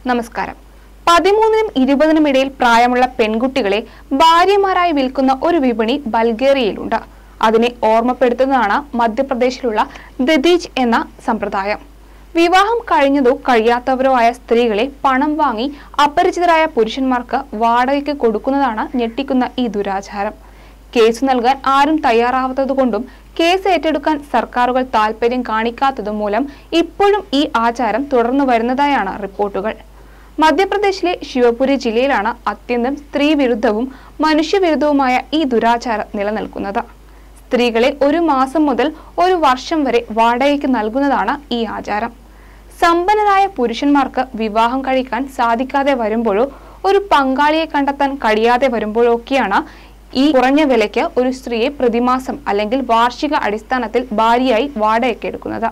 നമസ്കാരം പതിമൂന്നിനും ഇരുപതിനും ഇടയിൽ പ്രായമുള്ള പെൺകുട്ടികളെ ഭാര്യമാരായി വിൽക്കുന്ന ഒരു വിപണി ബൾഗേറിയയിലുണ്ട് അതിനെ ഓർമ്മപ്പെടുത്തുന്നതാണ് മധ്യപ്രദേശിലുള്ള ദദീജ് എന്ന സമ്പ്രദായം വിവാഹം കഴിഞ്ഞതോ കഴിയാത്തവരോ ആയ സ്ത്രീകളെ പണം വാങ്ങി അപരിചിതരായ പുരുഷന്മാർക്ക് വാടകയ്ക്ക് കൊടുക്കുന്നതാണ് ഞെട്ടിക്കുന്ന ഈ ദുരാചാരം കേസ് നൽകാൻ ആരും തയ്യാറാവാത്തതുകൊണ്ടും കേസ് ഏറ്റെടുക്കാൻ സർക്കാരുകൾ താൽപര്യം കാണിക്കാത്തതും മൂലം ഇപ്പോഴും ഈ ആചാരം തുടർന്നു വരുന്നതായാണ് റിപ്പോർട്ടുകൾ മധ്യപ്രദേശിലെ ശിവപുരി ജില്ലയിലാണ് അത്യന്തം സ്ത്രീവിരുദ്ധവും മനുഷ്യവിരുദ്ധവുമായ ഈ ദുരാചാരം നിലനിൽക്കുന്നത് സ്ത്രീകളെ ഒരു മാസം മുതൽ ഒരു വർഷം വരെ വാടകയ്ക്ക് നൽകുന്നതാണ് ഈ ആചാരം സമ്പന്നരായ പുരുഷന്മാർക്ക് വിവാഹം കഴിക്കാൻ സാധിക്കാതെ വരുമ്പോഴോ ഒരു പങ്കാളിയെ കണ്ടെത്താൻ കഴിയാതെ വരുമ്പോഴൊക്കെയാണ് ഈ കുറഞ്ഞ വിലയ്ക്ക് ഒരു സ്ത്രീയെ പ്രതിമാസം അല്ലെങ്കിൽ വാർഷിക അടിസ്ഥാനത്തിൽ ഭാര്യയായി വാടകയ്ക്ക് എടുക്കുന്നത്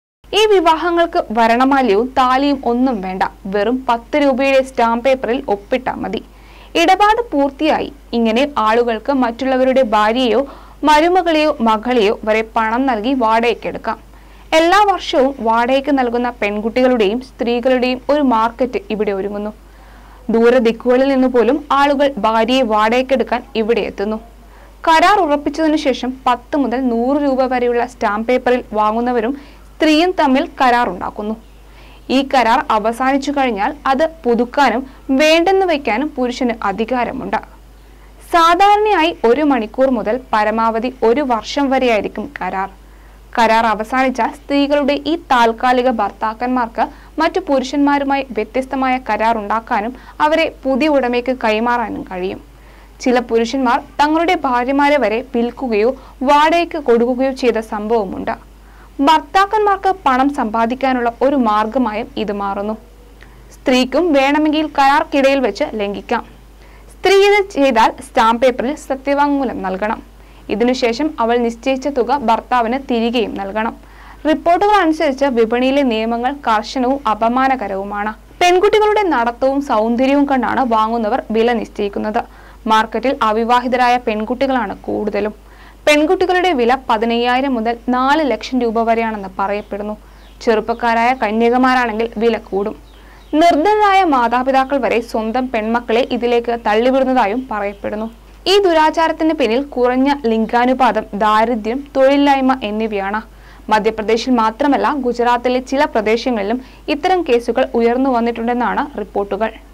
ഈ വിവാഹങ്ങൾക്ക് വരണമാല്യവും താലിയും ഒന്നും വേണ്ട വെറും പത്ത് രൂപയുടെ സ്റ്റാമ്പ് പേപ്പറിൽ ഒപ്പിട്ടാൽ മതി ഇടപാട് പൂർത്തിയായി ഇങ്ങനെ ആളുകൾക്ക് മറ്റുള്ളവരുടെ ഭാര്യയെയോ മരുമകളെയോ മകളെയോ വരെ പണം നൽകി വാടകയ്ക്കെടുക്കാം എല്ലാ വർഷവും വാടകയ്ക്ക് നൽകുന്ന പെൺകുട്ടികളുടെയും സ്ത്രീകളുടെയും ഒരു മാർക്കറ്റ് ഇവിടെ ഒരുങ്ങുന്നു ദൂരദിക്കുകളിൽ നിന്ന് പോലും ആളുകൾ ഭാര്യയെ വാടകയ്ക്കെടുക്കാൻ ഇവിടെ എത്തുന്നു കരാർ ഉറപ്പിച്ചതിനു ശേഷം പത്ത് മുതൽ നൂറ് രൂപ വരെയുള്ള സ്റ്റാമ്പ് പേപ്പറിൽ വാങ്ങുന്നവരും സ്ത്രീയും തമ്മിൽ കരാർ ഉണ്ടാക്കുന്നു ഈ കരാർ അവസാനിച്ചു കഴിഞ്ഞാൽ അത് പുതുക്കാനും വേണ്ടെന്ന് വയ്ക്കാനും പുരുഷന് അധികാരമുണ്ട് സാധാരണയായി ഒരു മണിക്കൂർ മുതൽ പരമാവധി ഒരു വർഷം വരെയായിരിക്കും കരാർ കരാർ അവസാനിച്ചാൽ സ്ത്രീകളുടെ ഈ താൽക്കാലിക ഭർത്താക്കന്മാർക്ക് മറ്റു പുരുഷന്മാരുമായി വ്യത്യസ്തമായ കരാർ ഉണ്ടാക്കാനും അവരെ പുതിയ ഉടമയ്ക്ക് കൈമാറാനും കഴിയും ചില പുരുഷന്മാർ തങ്ങളുടെ ഭാര്യമാരെ വരെ വിൽക്കുകയോ വാടകയ്ക്ക് കൊടുക്കുകയോ ചെയ്ത സംഭവമുണ്ട് ഭർത്താക്കന്മാർക്ക് പണം സമ്പാദിക്കാനുള്ള ഒരു മാർഗമായും ഇത് മാറുന്നു സ്ത്രീക്കും വേണമെങ്കിൽ കരാർക്കിടയിൽ വെച്ച് ലംഘിക്കാം സ്ത്രീ ഇത് ചെയ്താൽ സ്റ്റാമ്പ് പേപ്പറിൽ സത്യവാങ്മൂലം നൽകണം ഇതിനുശേഷം അവൾ നിശ്ചയിച്ച തുക ഭർത്താവിന് തിരികെയും നൽകണം റിപ്പോർട്ടുകൾ അനുസരിച്ച് വിപണിയിലെ നിയമങ്ങൾ കർശനവും അപമാനകരവുമാണ് പെൺകുട്ടികളുടെ നടത്തവും സൗന്ദര്യവും കണ്ടാണ് വാങ്ങുന്നവർ വില നിശ്ചയിക്കുന്നത് മാർക്കറ്റിൽ അവിവാഹിതരായ പെൺകുട്ടികളാണ് കൂടുതലും പെൺകുട്ടികളുടെ വില പതിനയ്യായിരം മുതൽ നാല് ലക്ഷം രൂപ വരെയാണെന്ന് പറയപ്പെടുന്നു ചെറുപ്പക്കാരായ കന്യകമാരാണെങ്കിൽ വില കൂടും നിർദ്ധനരായ മാതാപിതാക്കൾ വരെ സ്വന്തം പെൺമക്കളെ ഇതിലേക്ക് തള്ളിവിടുന്നതായും പറയപ്പെടുന്നു ഈ ദുരാചാരത്തിന് പിന്നിൽ കുറഞ്ഞ ലിംഗാനുപാതം ദാരിദ്ര്യം തൊഴിലില്ലായ്മ എന്നിവയാണ് മധ്യപ്രദേശിൽ മാത്രമല്ല ഗുജറാത്തിലെ ചില പ്രദേശങ്ങളിലും ഇത്തരം കേസുകൾ ഉയർന്നു വന്നിട്ടുണ്ടെന്നാണ് റിപ്പോർട്ടുകൾ